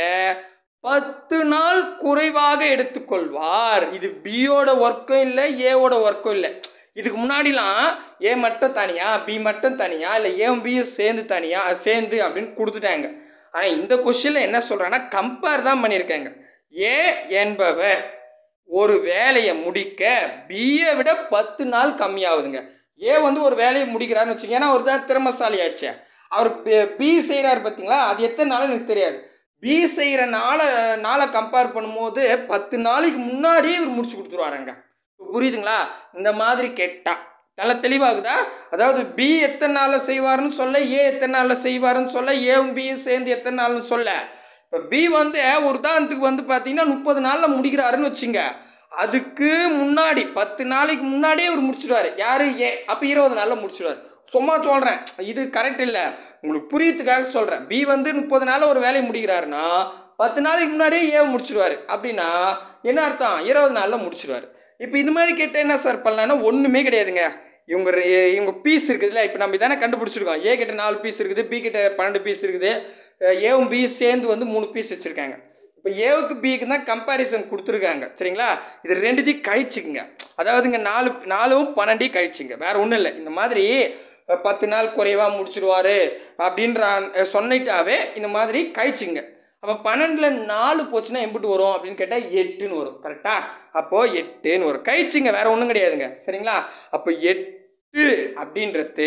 பத்து நாள் குறைவாக எடுத்துக்கொள்வார் இது பியோட ஒர்க்கும் இல்லை ஏவோட ஒர்க்கும் இல்லை இதுக்கு முன்னாடிலாம் ஏ மட்டும் தனியா பி மட்டும் தனியா இல்லை ஏவும் பியும் சேர்ந்து தனியா சேர்ந்து அப்படின்னு கொடுத்துட்டாங்க ஆனால் இந்த கொஷினில் என்ன சொல்கிறாங்கன்னா கம்பேர் தான் பண்ணியிருக்காங்க ஏ என்பவர் ஒரு வேலையை முடிக்க பியை விட பத்து நாள் கம்மியாகுதுங்க ஏ வந்து ஒரு வேலையை முடிக்கிறாருன்னு வச்சுங்க ஏன்னா அவர் தான் திறமசாலி ஆச்சே அவர் பி செய்கிறாரு பார்த்தீங்களா அது எத்தனை நாள் எனக்கு தெரியாது பி செய்கிற நாளை நாளை கம்பேர் பண்ணும்போது பத்து நாளைக்கு முன்னாடியே இவர் முடிச்சு கொடுத்துருவாருங்க புரியுதுங்களா இந்த மாதிரி கேட்டா நல்லா தெளிவாகுதா அதாவது பி எத்தனை நாளில் செய்வாருன்னு சொல்ல ஏ எத்தனை நாளில் செய்வாருன்னு சொல்ல ஏவும் பியும் சேர்ந்து எத்தனை நாள்னு சொல்ல இப்போ பி வந்து ஒரு உதாரணத்துக்கு வந்து பார்த்தீங்கன்னா முப்பது நாளில் முடிக்கிறாருன்னு வச்சுங்க அதுக்கு முன்னாடி பத்து நாளைக்கு முன்னாடியே இவர் முடிச்சிடுவார் யார் ஏ அப்போ இருபது நாளில் முடிச்சிடுவார் சும்மா சொல்கிறேன் இது கரெக்ட் இல்லை உங்களுக்கு புரியத்துக்காக சொல்கிறேன் பி வந்து முப்பது நாளில் ஒரு வேலையை முடிக்கிறாருன்னா பத்து நாளைக்கு முன்னாடியே ஏ முடிச்சிடுவார் அப்படின்னா என்ன அர்த்தம் இருபது நாளில் முடிச்சிடுவார் இப்போ இது மாதிரி கேட்டால் என்ன சார் பண்ணலான்னா ஒன்றுமே கிடையாதுங்க இவங்க ரெ- இவங்க பீஸ் இருக்குதுல்ல இப்போ நம்ம இதானே கண்டுபிடிச்சிருக்கோம் ஏ கிட்ட நாலு பீஸ் இருக்குது பி கிட்ட பன்னெண்டு பீஸ் இருக்குது அஹ் ஏவும் பி சேர்ந்து வந்து மூணு பீஸ் வச்சுருக்காங்க இப்போ ஏவுக்கு பிக்கு தான் கம்பேரிசன் கொடுத்துருக்காங்க சரிங்களா இது ரெண்டுத்தையும் கழிச்சுக்குங்க அதாவது இங்கே நாலு நாலும் பன்னெண்டையும் கழிச்சுங்க வேற ஒன்றும் இல்லை இந்த மாதிரி அஹ், பத்து நாள் குறைவாக முடிச்சிடுவாரு அப்படின்ற அஹ், சொன்னிட்டாவே இந்த மாதிரி கழிச்சுங்க அப்போ பன்னெண்டில் நாலு போச்சுன்னா எம்பிட்டு வரும் அப்படின்னு கேட்டால் எட்டுன்னு வரும் கரெக்டா அப்போது எட்டுன்னு வரும் கழிச்சுங்க வேற ஒன்றும் கிடையாதுங்க சரிங்களா அப்போ எட்டு அப்படின்றது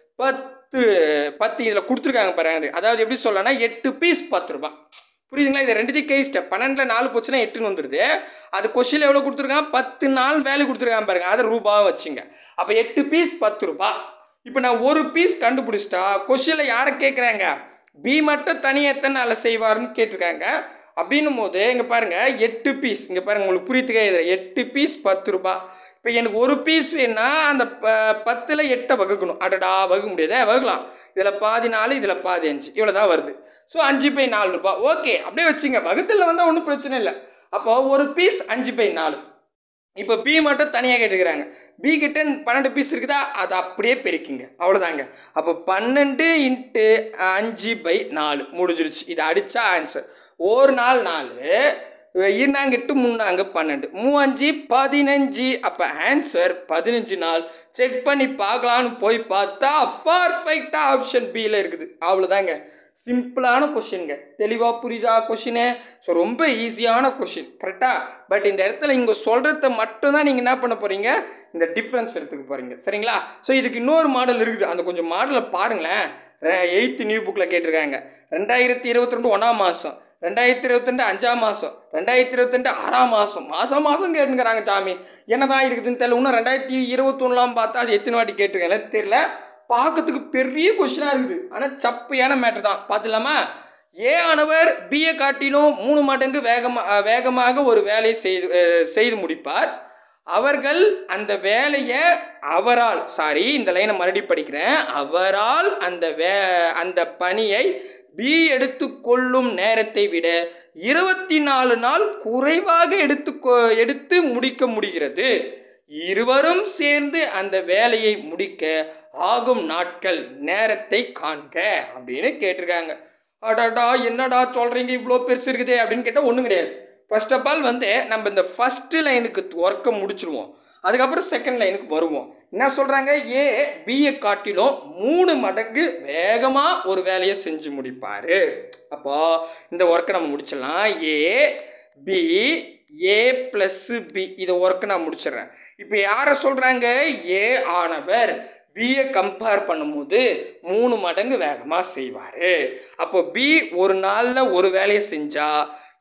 பத்து பத்து இதில் கொடுத்துருக்காங்க பாருங்க அது. அதாவது எப்படி சொல்லலாம்னா எட்டு பீஸ் பத்து ரூபாய் புரியுதுங்களா இது ரெண்டுத்தையும் கழிச்சிட்டேன் பன்னெண்டில் நாலு போச்சுன்னா எட்டுன்னு வந்துடுது அது கொஷினில் எவ்வளோ கொடுத்துருக்காங்க பத்து நாள் வேலை கொடுத்துருக்காங்க பாருங்க அதை ரூபாவை வச்சுங்க அப்போ எட்டு பீஸ் பத்து ரூபாய் இப்போ நான் ஒரு பீஸ் கண்டுபிடிச்சிட்டா கொஷினில் யாரை கேட்குறாங்க பி மட்டும் தனியாக எத்தனை நாளில் செய்வாருன்னு கேட்டிருக்காங்க அப்படின்னும் போது இங்கே பாருங்க எட்டு பீஸ் இங்கே பாருங்க உங்களுக்கு புரியுதுக்கே இது எட்டு பீஸ் பத்து ரூபாய் இப்போ எனக்கு ஒரு பீஸ் வேணும்னா அந்த ப பத்தில் எட்டை வகுக்கணும் அடடா வகுக்க முடியாதே வகுக்கலாம் இதில் பாதி நாலு இதில் பாதி அஞ்சு இவ்வளோ தான் வருது ஸோ அஞ்சு பை நாலு ரூபாய் ஓகே அப்படியே வச்சுங்க வகுத்தில் வந்தால் ஒன்றும் பிரச்சனை இல்லை அப்போ ஒரு பீஸ் அஞ்சு பை நாலு இப்போ பி மட்டும் தனியாக கேட்டுக்கிறாங்க பி கிட்ட பன்னெண்டு பீஸ் இருக்குதா அதை அப்படியே பெருக்கிங்க அவ்வளோதாங்க அப்போ பன்னெண்டு இன்ட்டு அஞ்சு பை நாலு முடிஞ்சிருச்சு இதை அடித்தா ஆன்சர் ஒரு நாள் நாலு ஈர்னாங்கிட்டு முன்னாங்க பன்னெண்டு மூவஞ்சு பதினஞ்சு அப்போ ஆன்சர் பதினஞ்சு நாள் செக் பண்ணி பார்க்கலான்னு போய் பார்த்தா பர்ஃபெக்டாக ஆப்ஷன் பியில் இருக்குது அவ்வளோதாங்க சிம்பிளான கொஷினுங்க தெளிவாக புரியுதா கொஷினு ஸோ ரொம்ப ஈஸியான கொஷின் கரெக்டாக பட் இந்த இடத்துல இங்கே சொல்கிறத மட்டும்தான் நீங்கள் என்ன பண்ண போகிறீங்க இந்த டிஃப்ரென்ஸ் எடுத்துக்க போகிறீங்க சரிங்களா ஸோ இதுக்கு இன்னொரு மாடல் இருக்குது அந்த கொஞ்சம் மாடலை பாருங்களேன் எயித்து நியூ புக்கில் கேட்டிருக்காங்க ரெண்டாயிரத்தி இருபத்தி ரெண்டு ஒன்றாம் மாதம் ரெண்டாயிரத்தி இருபத்தெண்டு அஞ்சாம் மாதம் ரெண்டாயிரத்தி இருபத்தெண்டு ஆறாம் மாதம் மாதம் மாதம் கேட்டுங்கிறாங்க சாமி என்னதான் இருக்குதுன்னு தெரியல இன்னும் ரெண்டாயிரத்தி இருபத்தொன்னுலாம் பார்த்தா அது எத்தனை வாட்டி கேட்டிருக்கேன் தெரியல பார்க்கறதுக்கு பெரிய கொஷினாக இருக்குது ஆனால் சப்பையான மேட்ரு தான் பார்த்துலாமா ஏ ஆனவர் பிஏ காட்டிலும் மூணு மடங்கு வேகமாக வேகமாக ஒரு வேலையை செய்து அஹ், செய்து முடிப்பார் அவர்கள் அந்த வேலையை அவரால் சாரி இந்த லைனை மறுபடியும் படிக்கிறேன் அவரால் அந்த வே அந்த பணியை பி எடுத்துக்கொள்ளும் நேரத்தை விட இருபத்தி நாலு நாள் குறைவாக எடுத்து எடுத்து முடிக்க முடிகிறது இருவரும் சேர்ந்து அந்த வேலையை முடிக்க ஆகும் நாட்கள் நேரத்தை காண்க அப்படின்னு கேட்டிருக்காங்க அடடா என்னடா சொல்கிறீங்க இவ்வளோ பெருசு இருக்குதே அப்படின்னு கேட்டால் ஒன்றும் கிடையாது ஃபர்ஸ்ட் ஆஃப் ஆல் வந்து நம்ம இந்த ஃபஸ்ட்டு லைனுக்கு ஒர்க்கை முடிச்சிருவோம் அதுக்கப்புறம் செகண்ட் லைனுக்கு வருவோம் என்ன சொல்கிறாங்க ஏ பிஏ காட்டிலும் மூணு மடங்கு வேகமாக ஒரு வேலையை செஞ்சு முடிப்பார் அப்போ இந்த ஒர்க்கை நம்ம முடிச்சிடலாம் A B A plus B இதை ஒர்க்கை நான் முடிச்சிடுறேன் இப்போ யாரை சொல்கிறாங்க ஏ ஆனவர் பியை கம்பேர் பண்ணும்போது மூணு மடங்கு வேகமாக செய்வார் அப்போ பி ஒரு நாளில் ஒரு வேலையை செஞ்சால்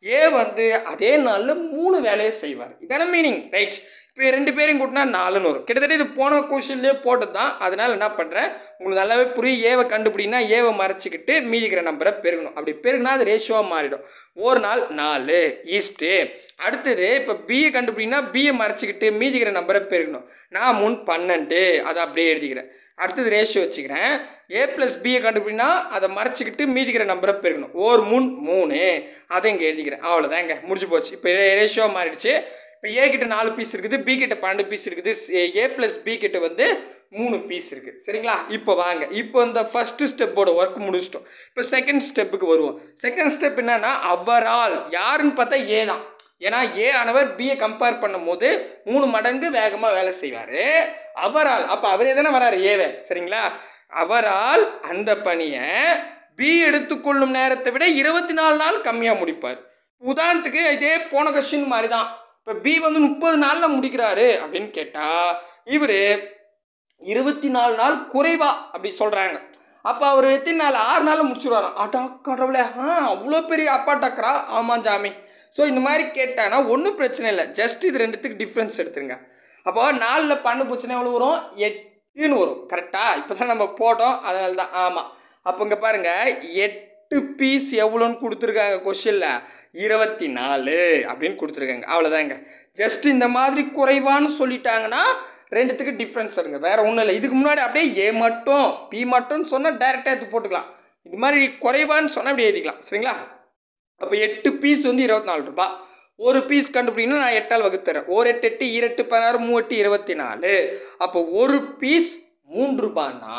ஏ வந்து அதே நாளில் மூணு வேலையை செய்வார் இதான மீனிங் ரைட் இப்போ ரெண்டு பேரையும் கூட்டினா நாலுன்னு வரும் கிட்டத்தட்ட இது போன கொஷின்லேயே போட்டது தான் அதனால் என்ன பண்ணுறேன் உங்களுக்கு நல்லாவே புரியும் ஏவை கண்டுபிடினா ஏவை மறைச்சிக்கிட்டு மீதிக்கிற நம்பரை பெருகணும் அப்படி பெருகினா அது ரேஷியோவாக மாறிடும் ஒரு நாள் நாலு ஈஸ்ட்டு அடுத்தது இப்போ பிஏ கண்டுபிடினா பிஏ மறைச்சிக்கிட்டு மீதிக்கிற நம்பரை பெருகணும் நான் முன் பன்னெண்டு அதை அப்படியே எழுதிக்கிறேன் அடுத்தது ரேஷியோ வச்சுக்கிறேன் ஏ ப்ளஸ் பியை கண்டுபிடினா அதை மறைச்சிக்கிட்டு மீதிக்கிற நம்பரை பெருகணும் ஒரு மூணு மூணு அதை இங்கே எழுதிக்கிறேன் அவ்வளோதாங்க முடிஞ்சு போச்சு இப்போ ரேஷியோ மாறிடுச்சு இப்போ ஏ கிட்ட நாலு பீஸ் இருக்குது பி கிட்ட பன்னெண்டு பீஸ் இருக்குது ஏ ப்ளஸ் பி கிட்ட வந்து மூணு பீஸ் இருக்குது சரிங்களா இப்போ வாங்க இப்போ இந்த ஃபஸ்ட்டு ஸ்டெப்போட ஒர்க் முடிச்சிட்டோம் இப்போ செகண்ட் ஸ்டெப்புக்கு வருவோம் செகண்ட் ஸ்டெப் என்னன்னா அவரால் யாருன்னு பார்த்தா ஏ தான் ஏன்னா ஏ ஆனவர் பியை கம்பேர் பண்ணும்போது மூணு மடங்கு வேகமாக வேலை செய்வார் அவரால் அப்போ அவரே தானே வராரு ஏவே சரிங்களா அவரால் அந்த பணியை பி எடுத்துக்கொள்ளும் நேரத்தை விட இருபத்தி நாலு நாள் கம்மியாக முடிப்பார் உதாரணத்துக்கு இதே போன கொஸ்டின் மாதிரி தான் இப்போ பி வந்து முப்பது நாளில் முடிக்கிறாரு அப்படின்னு கேட்டால் இவர் இருபத்தி நாலு நாள் குறைவா அப்படி சொல்கிறாங்க அப்போ அவர் எத்தனை நாள் ஆறு நாளில் முடிச்சுடுவாராம் அடா கடவுளே ஆ அவ்வளோ பெரிய அப்பா டக்கரா ஆமாம் ஜாமி ஸோ இந்த மாதிரி கேட்டானா ஒன்றும் பிரச்சனை இல்லை ஜஸ்ட் இது ரெண்டுத்துக்கு டிஃப்ரென்ஸ் எடுத்துருங்க அப்போ நாலில் பண்ணு போச்சுன்னா எவ்வளோ வரும் எட்டுன்னு வரும் கரெக்டாக இப்போ தான் நம்ம போட்டோம் அதனால தான் ஆமாம் அப்போ இங்கே பாருங்கள் எட்டு பீஸ் எவ்வளோன்னு கொடுத்துருக்காங்க கொஷினில் இருபத்தி நாலு அப்படின்னு கொடுத்துருக்காங்க அவ்வளோதாங்க ஜஸ்ட் இந்த மாதிரி குறைவான்னு சொல்லிட்டாங்கன்னா ரெண்டுத்துக்கு டிஃப்ரென்ஸ் இருங்க வேற ஒன்றும் இல்லை இதுக்கு முன்னாடி அப்படியே ஏ மட்டும் பி மட்டும்னு சொன்னால் டேரெக்டாக எடுத்து போட்டுக்கலாம் இது மாதிரி குறைவான்னு சொன்னால் அப்படி எழுதிக்கலாம் சரிங்களா அப்போ எட்டு பீஸ் வந்து இருபத்தி நாலு ரூபாய் ஒரு பீஸ் கண்டுபிடிக்கணும் நான் எட்டால் வகுத்துறேன் ஒரு எட்டு எட்டு இரட்டு பதினாறு மூவெட்டு இருபத்தி நாலு அப்போ ஒரு பீஸ் மூன்று ரூபான்னா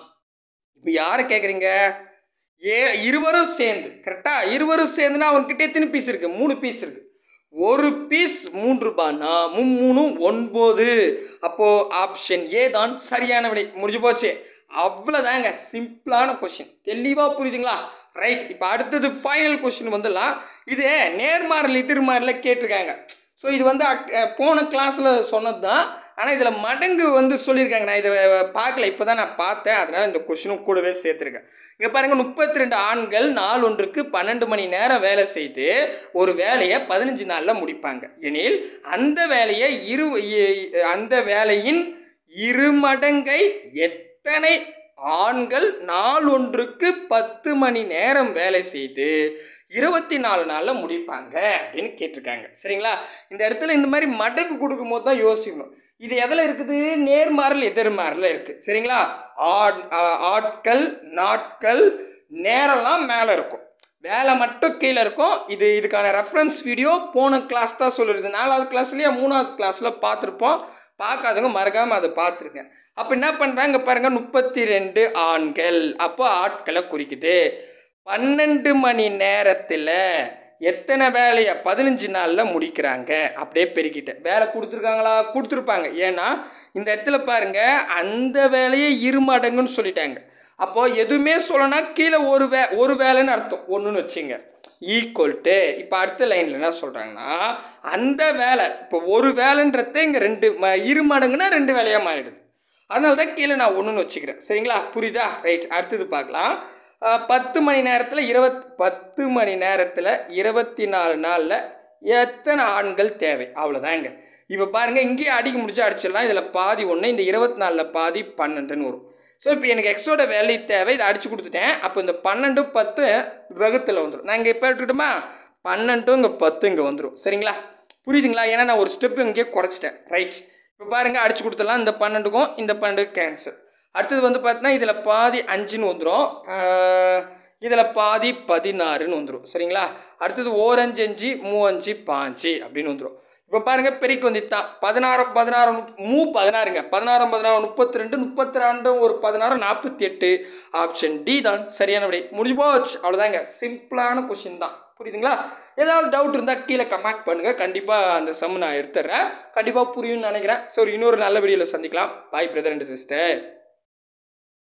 இப்போ யாரை கேட்குறீங்க ஏ இருவரும் சேர்ந்து கரெக்டா இருவரும் சேர்ந்துனா அவன்கிட்ட எத்தனை பீஸ் இருக்கு மூணு பீஸ் இருக்கு ஒரு பீஸ் மூன்று ரூபாய்னா மும்மூணு ஒன்பது அப்போ ஆப்ஷன் ஏ தான் சரியான விடை முடிஞ்சு போச்சு அவ்வளோதாங்க சிம்பிளான கொஷின் தெளிவாக புரியுதுங்களா ரைட் இப்போ அடுத்தது ஃபைனல் கொஷின் வந்துடலாம் இது நேர்மாறல் எதிர்மாறல கேட்டிருக்காங்க ஸோ இது வந்து அக்- அஹ் போன கிளாஸில் சொன்னது தான் ஆனால் இதில் மடங்கு வந்து சொல்லியிருக்காங்க நான் இதை பார்க்கல இப்போ தான் நான் பார்த்தேன் அதனால் இந்த கொஷினும் கூடவே சேர்த்துருக்கேன் இங்கே பாருங்கள் முப்பத்தி ரெண்டு ஆண்கள் நாள் ஒன்றுக்கு பன்னெண்டு மணி நேரம் வேலை செய்து ஒரு வேலையை பதினஞ்சு நாளில் முடிப்பாங்க எனில் அந்த வேலையை இரு இ- அந்த வேலையின் இரு மடங்கை எத்தனை ஆண்கள் நாள் ஒன்றுக்கு பத்து மணி நேரம் வேலை செய்து இருபத்தி நாலு நாளில் முடிப்பாங்க அப்படின்னு கேட்டிருக்காங்க சரிங்களா இந்த இடத்துல இந்த மாதிரி மடங்கு கொடுக்கும்போது தான் யோசிக்கணும் இது எதில் இருக்குது நேர்மாறல் எதிர்மாறல இருக்குது சரிங்களா ஆட் ஆ- ஆட்கள் நாட்கள் நேரம்லாம் மேலே இருக்கும் வேலை மட்டும் கீழே இருக்கும் இது இதுக்கான ரெஃபரன்ஸ் வீடியோ போன கிளாஸ் தான் சொல்லுறது நாலாவது கிளாஸ்லேயே மூணாவது கிளாஸில் பார்த்துருப்போம் பார்க்காதவங்க மறக்காமல் அதை பார்த்துருங்க அப்போ என்ன பண்ணுறாங்க பாருங்க முப்பத்தி ரெண்டு ஆண்கள் அப்போ ஆட்களை குறிக்குது பன்னெண்டு மணி நேரத்தில் எத்தனை வேலையை பதினஞ்சு நாளில் முடிக்கிறாங்க அப்படியே பெருக்கிட்டேன் வேலை கொடுத்துருக்காங்களா கொடுத்துருப்பாங்க ஏன்னா இந்த இடத்துல பாருங்க அந்த வேலையை இரு மடங்குன்னு சொல்லிட்டாங்க அப்போ எதுவுமே சொல்லனா கீழே ஒரு வே ஒரு வேலைன்னு அர்த்தம் ஒன்றுன்னு வச்சுங்க ஈக்குவல் டு இப்போ அடுத்த லைனில் என்ன சொல்கிறாங்கன்னா அந்த வேலை இப்போ ஒரு வேலைன்றத இங்கே ரெண்டு ம இரு மடங்குனா ரெண்டு வேலையாக மாறிடுது அதனால தான் கீழே நான் ஒன்றுன்னு வச்சுக்கிறேன் சரிங்களா புரியுதா ரைட் அடுத்தது பார்க்கலாம் அஹ், பத்து மணி நேரத்தில் இருபத் பத்து மணி நேரத்தில் இருபத்தி நாலு நாளில் எத்தனை ஆண்கள் தேவை அவ்வளோதாங்க இப்போ பாருங்கள் இங்கேயே அடிக்க முடிச்சு அடிச்சிடலாம் இதில் பாதி ஒன்று இந்த இருபத்தி நாலில் பாதி பன்னெண்டுன்னு வரும் ஸோ இப்போ எனக்கு எக்ஸோட வேல்யூ தேவை இதை அடிச்சு கொடுத்துட்டேன் அப்போ இந்த பன்னெண்டு பத்து வகுத்தில் வந்துடும் நான் இங்கே இப்போ எடுத்துக்கிட்டோமா பன்னெண்டும் இங்கே பத்து இங்கே வந்துடும் சரிங்களா புரியுதுங்களா ஏன்னா நான் ஒரு ஸ்டெப் இங்கேயே குறைச்சிட்டேன் ரைட் இப்போ பாருங்கள் அடிச்சு கொடுத்துடலாம் இந்த பன்னெண்டுக்கும் இந்த பன்னெண்டு கேன்சல் அடுத்தது வந்து பார்த்தீங்கன்னா இதில் பாதி அஞ்சுன்னு வந்துடும் இதில் பாதி பதினாறுன்னு வந்துடும் சரிங்களா அடுத்தது ஓரஞ்சு அஞ்சு மூவஞ்சு பாஞ்சு அப்படின்னு வந்துடும் இப்போ பாருங்கள் பெருக்கி வந்துட்டான் பதினாறு பதினாறு மூ பதினாறுங்க பதினாறு பதினாறு முப்பத்தி ரெண்டு முப்பத்தி ரெண்டு ஒரு பதினாறு நாற்பத்தி எட்டு ஆப்ஷன் டி தான் சரியான விடை முடிஞ்சு போச்சு அவ்வளோதாங்க சிம்பிளான கொஷின் தான் புரியுதுங்களா ஏதாவது டவுட் இருந்தால் கீழே கமெண்ட் பண்ணுங்கள் கண்டிப்பாக அந்த சம் நான் எடுத்துட்றேன் கண்டிப்பாக புரியும்னு நினைக்கிறேன் ஸோ இன்னொரு நல்ல வீடியோவில் சந்திக்கலாம் பாய் பிரதர் அண்ட் சிஸ்டர்